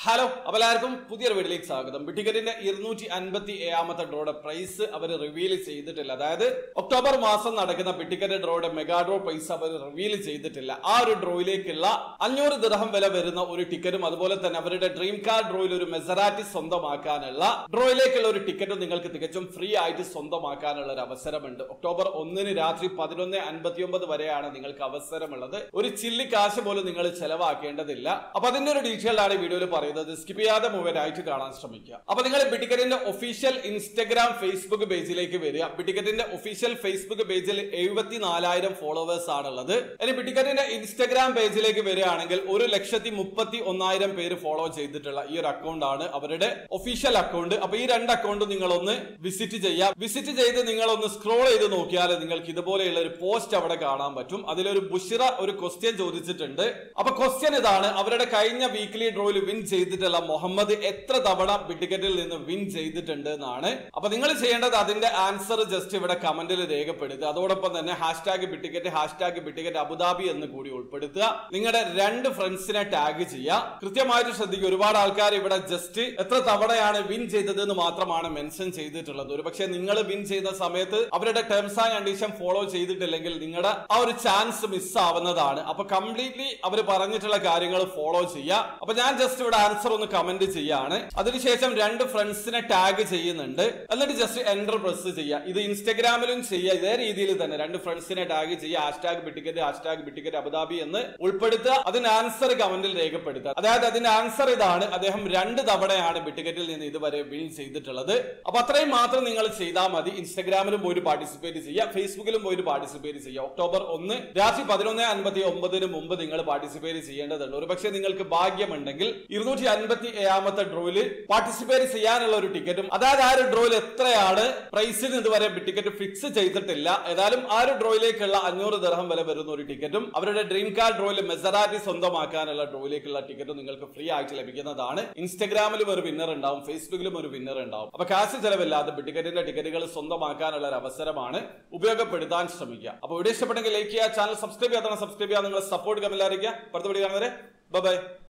hello അപ്പോൾ എല്ലാവർക്കും പുതിയൊരു വീഡിയോയിലേക്ക് സ്വാഗതം ടിക്കറ്റിന്റെ ഇരുന്നൂറ്റി അൻപത്തി ഏഴാമത്തെ ഡ്രോയുടെ പ്രൈസ് അവർ റിവീൽ ചെയ്തിട്ടില്ല അതായത് ഒക്ടോബർ മാസം നടക്കുന്ന ടിക്കറ്റ് ഡ്രോയുടെ മെഗാ ഡ്രോ പ്രൈസ് അവർ റിവീൽ ചെയ്തിട്ടില്ല ആ ഒരു ഡ്രോയിലേക്കുള്ള അഞ്ഞൂറ് ദിർഹം വില വരുന്ന ഒരു ടിക്കറ്റും അതുപോലെ തന്നെ അവരുടെ ഡ്രീം കാർ ഡ്രോയിൽ ഒരു മെസറാറ്റി സ്വന്തമാക്കാനുള്ള ഡ്രോയിലേക്കുള്ള ഒരു ടിക്കറ്റും നിങ്ങൾക്ക് തികച്ചും ഫ്രീ ആയിട്ട് സ്വന്തമാക്കാനുള്ള ഒരു അവസരമുണ്ട് ഒക്ടോബർ ഒന്നിന് രാത്രി പതിനൊന്ന് അൻപത്തി ഒമ്പത് വരെയാണ് നിങ്ങൾക്ക് അവസരമുള്ളത് ഒരു ചില്ലി കാശ് പോലും നിങ്ങൾ ചെലവാക്കേണ്ടതില്ല അപ്പൊ അതിന്റെ ഒരു ഡീറ്റെയിൽ ആണ് ഈ വീഡിയോയിൽ പറയുന്നത് സ്കിപ്പ് ചെയ്യാതെ മുഴുവൻ ആയിട്ട് കാണാൻ ശ്രമിക്കുക അപ്പൊ നിങ്ങൾ ബിറ്റിക്കറ്റിന്റെ ഒഫീഷ്യൽ ഇൻസ്റ്റഗ്രാം ഫേസ്ബുക്ക് പേജിലേക്ക് വരിക ബിറ്റിക്കറ്റിന്റെ ഒഫീഷ്യൽ ഫേസ്ബുക്ക് പേജിൽ എഴുപത്തി നാലായിരം ഫോളോവേഴ്സ് ആണുള്ളത് ഇനി ബിറ്റിക്കറ്റിന്റെ ഇൻസ്റ്റഗ്രാം പേജിലേക്ക് വരികയാണെങ്കിൽ ഒരു ലക്ഷത്തി മുപ്പത്തി ഒന്നായിരം പേര് ഫോളോ ചെയ്തിട്ടുള്ള ഈ ഒരു അക്കൗണ്ട് ആണ് അവരുടെ ഒഫീഷ്യൽ അക്കൗണ്ട് അപ്പൊ ഈ രണ്ട് അക്കൗണ്ട് നിങ്ങൾ ഒന്ന് വിസിറ്റ് ചെയ്യാം വിസിറ്റ് ചെയ്ത് നിങ്ങൾ ഒന്ന് സ്ക്രോൾ ചെയ്ത് നോക്കിയാൽ നിങ്ങൾക്ക് ഇതുപോലെയുള്ള ഒരു പോസ്റ്റ് അവിടെ കാണാൻ പറ്റും അതിലൊരു ബുഷിറ ഒരു ക്വസ്റ്റ്യൻ ചോദിച്ചിട്ടുണ്ട് അപ്പൊ ക്വസ്റ്റ്യൻ ഇതാണ് അവരുടെ കഴിഞ്ഞ വീക്ക്ലി ഡ്രോയിൽ വിൻ ചെയ്തിട്ടുള്ള മുഹമ്മദ് എത്ര തവണ ബിഡിക്കറ്റിൽ നിന്ന് വിൻ ചെയ്തിട്ടുണ്ട് എന്നാണ് അപ്പൊ നിങ്ങൾ ചെയ്യേണ്ടത് അതിന്റെ ആൻസർ ജസ്റ്റ് ഇവിടെ കമന്റിൽ രേഖപ്പെടുത്തുക അതോടൊപ്പം തന്നെ hashtag big ticket hashtag big ticket Abu Dhabi എന്ന് കൂടി ഉൾപ്പെടുത്തുക നിങ്ങളുടെ രണ്ട് ഫ്രണ്ട്സിനെ ടാഗ് ചെയ്യുക കൃത്യമായിട്ട് ശ്രദ്ധിക്കുക ഒരുപാട് ആൾക്കാർ ഇവിടെ ജസ്റ്റ് എത്ര തവണയാണ് വിൻ ചെയ്തത് എന്ന് മാത്രമാണ് മെൻഷൻ ചെയ്തിട്ടുള്ളത് ഒരു പക്ഷേ നിങ്ങൾ വിൻ ചെയ്യുന്ന സമയത്ത് അവരുടെ ടേംസ് ആൻഡ് കണ്ടീഷൻ ഫോളോ ചെയ്തിട്ടില്ലെങ്കിൽ നിങ്ങളുടെ ആ ഒരു ചാൻസ് മിസ് ആവുന്നതാണ് അപ്പൊ കംപ്ലീറ്റ്ലി അവർ പറഞ്ഞിട്ടുള്ള കാര്യങ്ങൾ ഫോളോ ചെയ്യുക അപ്പൊ ഞാൻ ജസ്റ്റ് ഇവിടെ ആൻസർ ഒന്ന് കമന്റ് ചെയ്യാണ് അതിനുശേഷം രണ്ട് ഫ്രണ്ട്സിനെ ടാഗ് ചെയ്യുന്നുണ്ട് എന്നിട്ട് ജസ്റ്റ് എൻ്റർ പ്രസ് ചെയ്യുക ഇത് ഇൻസ്റ്റഗ്രാമിലും ചെയ്യുക ഇതേ രീതിയിൽ തന്നെ രണ്ട് ഫ്രണ്ട്സിനെ ടാഗ് ചെയ്യുക hashtag big ticket hashtag big ticket Abu Dhabi എന്ന് ഉൾപ്പെടുത്തുക അതിന് ആൻസർ കമന്റിൽ രേഖപ്പെടുത്തുക അതായത് അതിന്റെ ആൻസർ ഇതാണ് അദ്ദേഹം രണ്ട് തവണയാണ് ബിട്ടിക്കറ്റിൽ നിന്ന് ഇതുവരെ വിൻ ചെയ്തിട്ടുള്ളത് അപ്പൊ അത്രയും മാത്രം നിങ്ങൾ ചെയ്താൽ മതി ഇൻസ്റ്റഗ്രാമിലും പോയിട്ട് പാർട്ടിസിപ്പേറ്റ് ചെയ്യുക ഫേസ്ബുക്കിലും പോയിട്ട് പാർട്ടിസിപ്പേറ്റ് ചെയ്യുക ഒക്ടോബർ ഒന്ന് രാത്രി പതിനൊന്ന് അൻപത്തി ഒമ്പതിന് മുമ്പ് നിങ്ങൾ പാർട്ടിസിപ്പേറ്റ് ചെയ്യേണ്ടതുണ്ട് ഒരു പക്ഷേ നിങ്ങൾക്ക് ഭാഗ്യമുണ്ടെങ്കിൽ ഇരുന്നൂറ്റി അൻപത്തി ഏഴാമത്തെ ഡ്രോയിൽ പാർട്ടിസിപ്പേറ്റ് ചെയ്യാനുള്ള ഒരു ടിക്കറ്റും അതായത് ആ ഒരു ഡ്രോയിൽ എത്രയാണ് പ്രൈസിൽ ഇതുവരെ ടിക്കറ്റ് ഫിക്സ് ചെയ്തിട്ടില്ല ഏതായാലും ആ ഒരു ഡ്രോയിലേക്കുള്ള അഞ്ഞൂറ് ദർഹം വില വരുന്ന ഒരു ടിക്കറ്റും അവരുടെ ഡ്രീം കാർ ഡ്രോയിൽ മെസറാറ്റി സ്വന്തമാക്കാനുള്ള ഡ്രോയിലേക്കുള്ള ടിക്കറ്റും നിങ്ങൾക്ക് ഫ്രീ ആയിട്ട് ലഭിക്കുന്നതാണ് ഇൻസ്റ്റഗ്രാമിലും ഒരു വിന്നർ ഉണ്ടാവും ഫേസ്ബുക്കിലും ഒരു വിന്നർ ഉണ്ടാവും അപ്പൊ കാശ് ചെലവില്ലാതെ ടിക്കറ്റിന്റെ ടിക്കറ്റുകൾ സ്വന്തമാക്കാനുള്ള ഒരു അവസരമാണ് ഉപയോഗപ്പെടുത്താൻ ശ്രമിക്കുക അപ്പൊ വീഡിയോ ഇഷ്ടപ്പെട്ടെങ്കിൽ ലൈക്ക് ചെയ്യുക ചാനൽ സബ്സ്ക്രൈബ് ചെയ്യാത്ത സബ്സ്ക്രൈബ് ചെയ്യുക നിങ്ങൾ സപ്പോർട്ട് കമ്മിൽ അറിയിക്കുക അടുത്ത വീഡിയോ കാണുന്നവരെ ബൈ